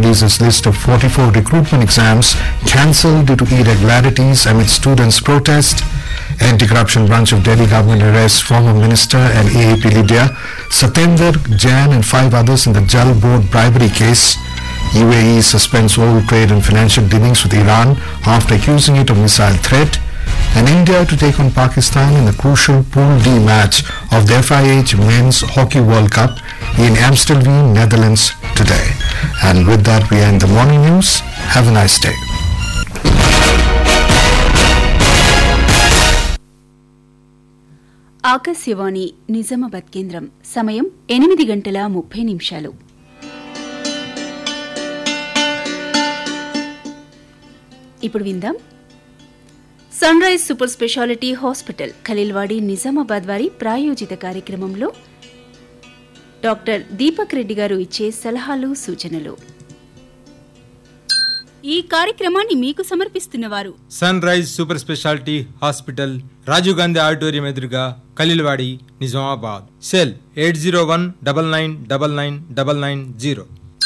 releases list of 44 recruitment exams cancelled due to irregularities amid students' protest. Anti-corruption branch of Delhi government arrests former minister and AAP leader Satyendra Jain and five others in the Jal Board bribery case. UAE suspends all trade and financial dealings with Iran after accusing it of missile threat. And India to take on Pakistan in the crucial Pool D match of the FIH Men's Hockey World Cup in Amstelveen, Netherlands today. And with that, we end the morning news. Have a nice day. Akashvani Nizamabad కేంద్రం సమయం ఎనిమిది గంటల ముప్పై నిమిషాలు ఇప్పుడు విందాం sunrise super speciality hospital Khaleelwadi Nizamabad వారి ప్రాయోజిత కార్యక్రమంలో డాక్టర్ దీపక్ రెడ్డి గారు ఇచ్చే సలహాలు సూచనలు ఈ కార్యక్రమాన్ని మీకు సమర్పిస్తున్నవారు sunrise super speciality hospital Rajiv Gandhi auditorium ఎదురుగా Khaleelwadi Nizamabad cell eight zero one double nine double nine double nine zero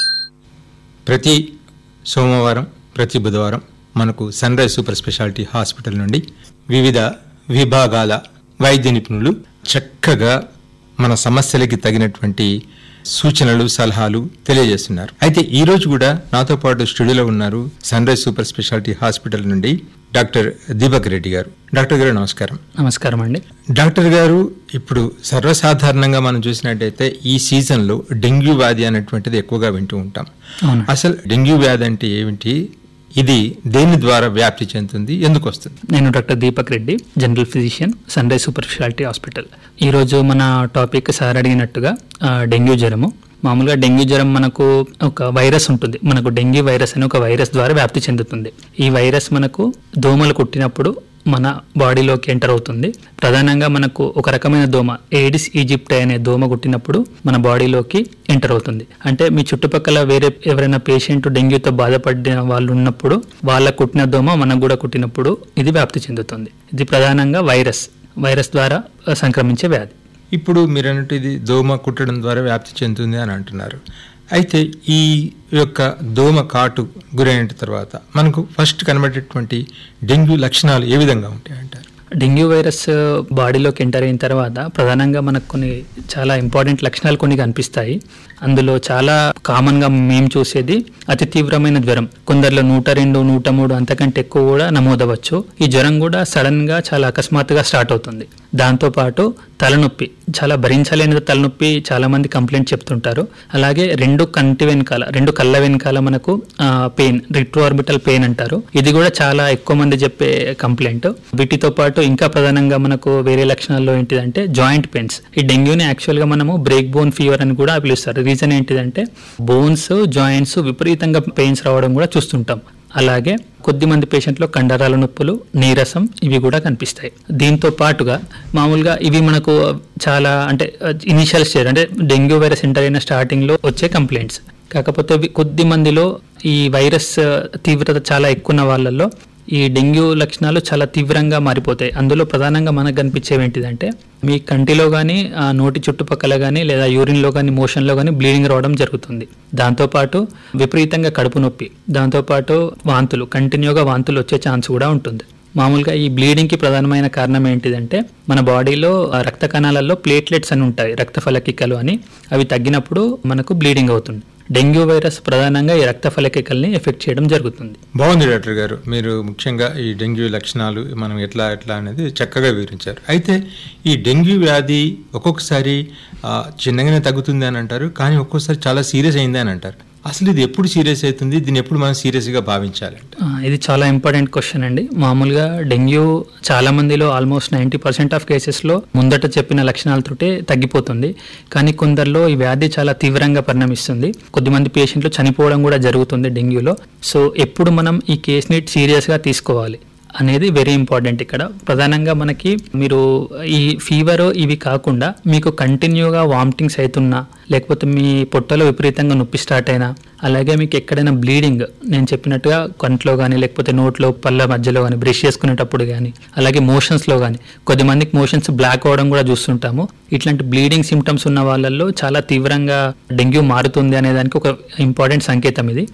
ప్రతి సోమవారం ప్రతి బుధవారం మనకు sunrise super speciality hospital నుండి వివిధ విభాగాల వైద్య నిపుణులు చక్కగా మన సమస్యలకి తగినటువంటి సూచనలు సలహాలు తెలియజేస్తున్నారు అయితే ఈ రోజు కూడా నాతో పాటు స్టూడియోలో ఉన్నారు sunrise super speciality hospital నుండి డాక్టర్ దీపక్ రెడ్డి గారు డాక్టర్ గారు నమస్కారం నమస్కారం అండి డాక్టర్ గారు ఇప్పుడు సర్వసాధారణంగా మనం చూసినట్టయితే ఈ సీజన్ లో డెంగ్యూ వ్యాధి అనేటువంటిది ఎక్కువగా వింటూ ఉంటాం అవును. అసలు డెంగ్యూ వ్యాధి అంటే ఏమిటి ఇది దేని ద్వారా వ్యాప్తి చెందుతుంది ఎందుకు వస్తుంది నేను doctor Deepak Reddy general physician sunrise super speciality hospital ఈరోజు మన టాపిక్ సార్ అడిగినట్టుగా ఆ, డెంగ్యూ జ్వరము మామూలుగా డెంగ్యూ జ్వరం మనకు ఒక వైరస్ ఉంటుంది మనకు డెంగ్యూ వైరస్ అని ఒక వైరస్ ద్వారా వ్యాప్తి చెందుతుంది ఈ వైరస్ మనకు దోమలు కుట్టినప్పుడు మన బాడీలోకి ఎంటర్ అవుతుంది ప్రధానంగా మనకు ఒక రకమైన దోమ ఏడిస్ ఈజిప్ట్ అనే దోమ కుట్టినప్పుడు మన బాడీలోకి ఎంటర్ అవుతుంది అంటే మీ చుట్టుపక్కల వేరే ఎవరైనా పేషెంట్ డెంగ్యూతో బాధపడిన వాళ్ళు ఉన్నప్పుడు వాళ్ళ కుట్టిన దోమ మనకు కూడా కుట్టినప్పుడు ఇది వ్యాప్తి చెందుతుంది ఇది ప్రధానంగా వైరస్ వైరస్ ద్వారా ఆ, సంక్రమించే వ్యాధి ఇప్పుడు మీరు అన్నట్టు ఇది దోమ కుట్టడం ద్వారా వ్యాప్తి చెందుతుంది అని అంటున్నారు అయితే ఈ యొక్క దోమ కాటు గురైన తర్వాత మనకు ఫస్ట్ కనబడేటువంటి డెంగ్యూ లక్షణాలు ఏ విధంగా ఉంటాయి అంటారు డెంగ్యూ వైరస్ బాడీలోకి ఎంటర్ అయిన తర్వాత ప్రధానంగా మనకు కొన్ని చాలా ఇంపార్టెంట్ లక్షణాలు కొన్ని కనిపిస్తాయి అందులో చాలా కామన్గా మేము చూసేది అతి తీవ్రమైన జ్వరం కొందరిలో నూట రెండు నూట మూడు అంతకంటే ఎక్కువ కూడా నమోదవచ్చు ఈ జ్వరం కూడా సడన్గా చాలా అకస్మాత్తుగా స్టార్ట్ అవుతుంది దాంతోపాటు తలనొప్పి చాలా భరించలేని తలనొప్పి చాలా మంది కంప్లైంట్ చెప్తుంటారు అలాగే రెండు కంటి వెనకాల రెండు కళ్ళ వెనకాల మనకు పెయిన్ రిట్రోఆర్బిటల్ పెయిన్ అంటారు ఇది కూడా చాలా ఎక్కువ మంది చెప్పే కంప్లైంట్ వీటితో పాటు ఇంకా ప్రధానంగా మనకు వేరే లక్షణాల్లో ఏంటిదంటే జాయింట్ పెయిన్స్ ఈ డెంగ్యూని యాక్చువల్గా మనము బ్రేక్ బోన్ ఫీవర్ అని కూడా పిలుస్తారు రీజన్ ఏంటిదంటే బోన్స్ జాయింట్స్ విపరీతంగా పెయిన్స్ రావడం కూడా చూస్తుంటాం అలాగే కొద్ది మంది పేషెంట్లో కండరాల నొప్పులు నీరసం ఇవి కూడా కనిపిస్తాయి దీంతో పాటుగా మామూలుగా ఇవి మనకు చాలా అంటే ఇనిషియల్ స్టేజ్ అంటే డెంగ్యూ వైరస్ ఎంటర్ అయిన స్టార్టింగ్లో వచ్చే కంప్లైంట్స్ కాకపోతే ఇవి కొద్ది మందిలో ఈ వైరస్ తీవ్రత చాలా ఎక్కువ ఉన్న వాళ్ళల్లో ఈ డెంగ్యూ లక్షణాలు చాలా తీవ్రంగా మారిపోతాయి అందులో ప్రధానంగా మనకు కనిపించేవి ఏంటిదంటే మీ కంటిలో కానీ నోటి చుట్టుపక్కల కానీ లేదా యూరిన్లో కానీ మోషన్లో కానీ బ్లీడింగ్ రావడం జరుగుతుంది దాంతోపాటు విపరీతంగా కడుపు నొప్పి దాంతోపాటు వాంతులు కంటిన్యూగా వాంతులు వచ్చే ఛాన్స్ కూడా ఉంటుంది మామూలుగా ఈ బ్లీడింగ్కి ప్రధానమైన కారణం ఏంటిదంటే మన బాడీలో ఆ, రక్త కణాలలో ప్లేట్లెట్స్ అని ఉంటాయి రక్త ఫలకికలు అని అవి తగ్గినప్పుడు మనకు బ్లీడింగ్ అవుతుంది డెంగ్యూ వైరస్ ప్రధానంగా ఈ రక్త ఫలకికల్ని ఎఫెక్ట్ చేయడం జరుగుతుంది బాగుంది డాక్టర్ గారు మీరు ముఖ్యంగా ఈ డెంగ్యూ లక్షణాలు మనం ఎట్లా ఎట్లా అనేది చక్కగా వివరించారు అయితే ఈ డెంగ్యూ వ్యాధి ఒక్కొక్కసారి ఆ, చిన్నగానే తగ్గుతుంది అని అంటారు కానీ ఒక్కొక్కసారి చాలా సీరియస్ అయింది అని అంటారు అసలు ఇది ఎప్పుడు సీరియస్ అవుతుంది దీన్ని ఎప్పుడు మనం సీరియస్గా భావించాలంట ఆ, ఇది చాలా ఇంపార్టెంట్ క్వశ్చన్ అండి మామూలుగా డెంగ్యూ చాలా మందిలో ఆల్మోస్ట్ నైంటీ పర్సెంట్ ఆఫ్ కేసెస్లో ముందట చెప్పిన లక్షణాలతోటే తగ్గిపోతుంది కానీ కొందరిలో ఈ వ్యాధి చాలా తీవ్రంగా పరిణమిస్తుంది కొద్దిమంది పేషెంట్లు చనిపోవడం కూడా జరుగుతుంది డెంగ్యూలో సో ఎప్పుడు మనం ఈ కేసుని సీరియస్గా తీసుకోవాలి అనేది వెరీ ఇంపార్టెంట్ ఇక్కడ ప్రధానంగా మనకి మీరు ఈ ఫీవర్ ఇవి కాకుండా మీకు కంటిన్యూగా వామిటింగ్స్ అవుతున్నా లేకపోతే మీ పొట్టలో విపరీతంగా నొప్పి స్టార్ట్ అయినా అలాగే మీకు ఎక్కడైనా బ్లీడింగ్ నేను చెప్పినట్టుగా కంట్లో కానీ లేకపోతే నోట్లో పళ్ళ మధ్యలో కానీ బ్రష్ చేసుకునేటప్పుడు కానీ అలాగే మోషన్స్లో కానీ కొద్దిమందికి మోషన్స్ బ్లాక్ అవ్వడం కూడా చూస్తుంటాము ఇట్లాంటి బ్లీడింగ్ సిమ్టమ్స్ ఉన్న వాళ్ళల్లో చాలా తీవ్రంగా డెంగ్యూ మారుతుంది అనే దానికి ఒక ఇంపార్టెంట్ సంకేతం ఇది